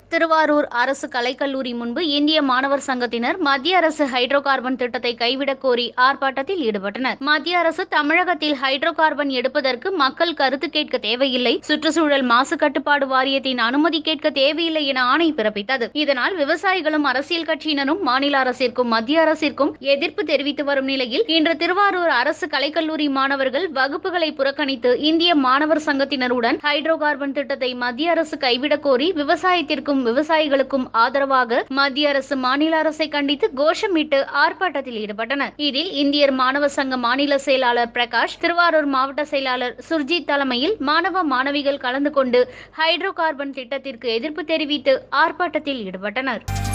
திருவாரூர் அரசு கலைக்கல்லூரி முன்பு இந்திய மாணவர் சங்கத்தினர் மத்திய அரசு ஹைட்ரோ கார்பன் திட்டத்தை கைவிடக் கோரி ஆர்ப்பாட்டத்தில் ஈடுபட்டனர் மத்திய அரசு தமிழகத்தில் ஹைட்ரோ கார்பன் எடுப்பதற்கு மக்கள் கருத்து கேட்க தேவையில்லை சுற்றுச்சூழல் மாசு கட்டுப்பாடு வாரியத்தின் அனுமதி கேட்க தேவையில்லை என ஆணை பிறப்பித்தது இதனால் விவசாயிகளும் அரசியல் கட்சியினரும் மாநில அரசிற்கும் மத்திய அரசிற்கும் எதிர்ப்பு தெரிவித்து வரும் நிலையில் இன்று திருவாரூர் அரசு கலைக்கல்லூரி மாணவர்கள் வகுப்புகளை புறக்கணித்து இந்திய மாணவர் சங்கத்தினருடன் ஹைட்ரோ கார்பன் திட்டத்தை மத்திய அரசு கைவிடக் கோரி விவசாயத்திற்கும் விவசாயிகளுக்கும் ஆதரவாக மத்திய அரசு மாநில அரசை கண்டித்து கோஷமிட்டு ஆர்ப்பாட்டத்தில் ஈடுபட்டனர் இதில் இந்தியர் மாணவ சங்க மாநில செயலாளர் பிரகாஷ் திருவாரூர் மாவட்ட செயலாளர் சுர்ஜித் தலைமையில் மாணவ மாணவிகள் கலந்து கொண்டு ஹைட்ரோ கார்பன் திட்டத்திற்கு எதிர்ப்பு தெரிவித்து ஆர்ப்பாட்டத்தில் ஈடுபட்டனர்